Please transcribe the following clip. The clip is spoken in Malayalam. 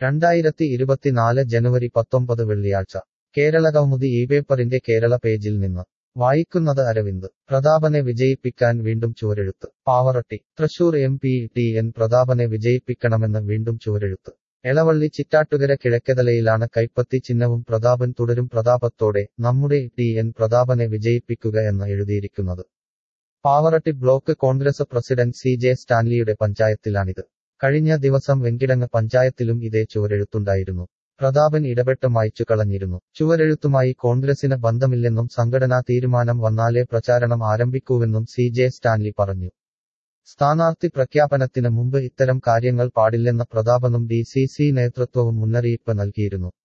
രണ്ടായിരത്തി ഇരുപത്തിനാല് ജനുവരി പത്തൊമ്പത് വെള്ളിയാഴ്ച കേരള കൗമുദി ഈ പേപ്പറിന്റെ കേരള പേജിൽ നിന്ന് വായിക്കുന്നത് അരവിന്ദ് പ്രതാപനെ വിജയിപ്പിക്കാൻ വീണ്ടും ചുവരെഴുത്ത് Pavaratty Thrissur M P T N പ്രതാപനെ വിജയിപ്പിക്കണമെന്ന് വീണ്ടും ചുവരെഴുത്ത് എളവള്ളി ചിറ്റാട്ടുകര കിഴക്കെതലയിലാണ് കൈപ്പത്തി ചിഹ്നവും പ്രതാപൻ തുടരും പ്രതാപത്തോടെ നമ്മുടെ ടി എൻ പ്രതാപനെ വിജയിപ്പിക്കുക എന്ന് എഴുതിയിരിക്കുന്നത് Pavaratty block Congress president C J സ്റ്റാൻലിയുടെ പഞ്ചായത്തിലാണിത് കഴിഞ്ഞ ദിവസം വെങ്കിടങ്ങ് പഞ്ചായത്തിലും ഇതേ ചുവരെഴുത്തുണ്ടായിരുന്നു പ്രതാപൻ ഇടപെട്ട് മായ്ച്ചു കളഞ്ഞിരുന്നു ചുവരെഴുത്തുമായി കോൺഗ്രസിന് ബന്ധമില്ലെന്നും സംഘടനാ തീരുമാനം വന്നാലേ പ്രചാരണം ആരംഭിക്കൂവെന്നും സി ജെ സ്റ്റാൻലി പറഞ്ഞു സ്ഥാനാർത്ഥി പ്രഖ്യാപനത്തിന് മുമ്പ് ഇത്തരം കാര്യങ്ങൾ പാടില്ലെന്ന പ്രതാപനും ഡി സി സി നേതൃത്വവും മുന്നറിയിപ്പ് നൽകിയിരുന്നു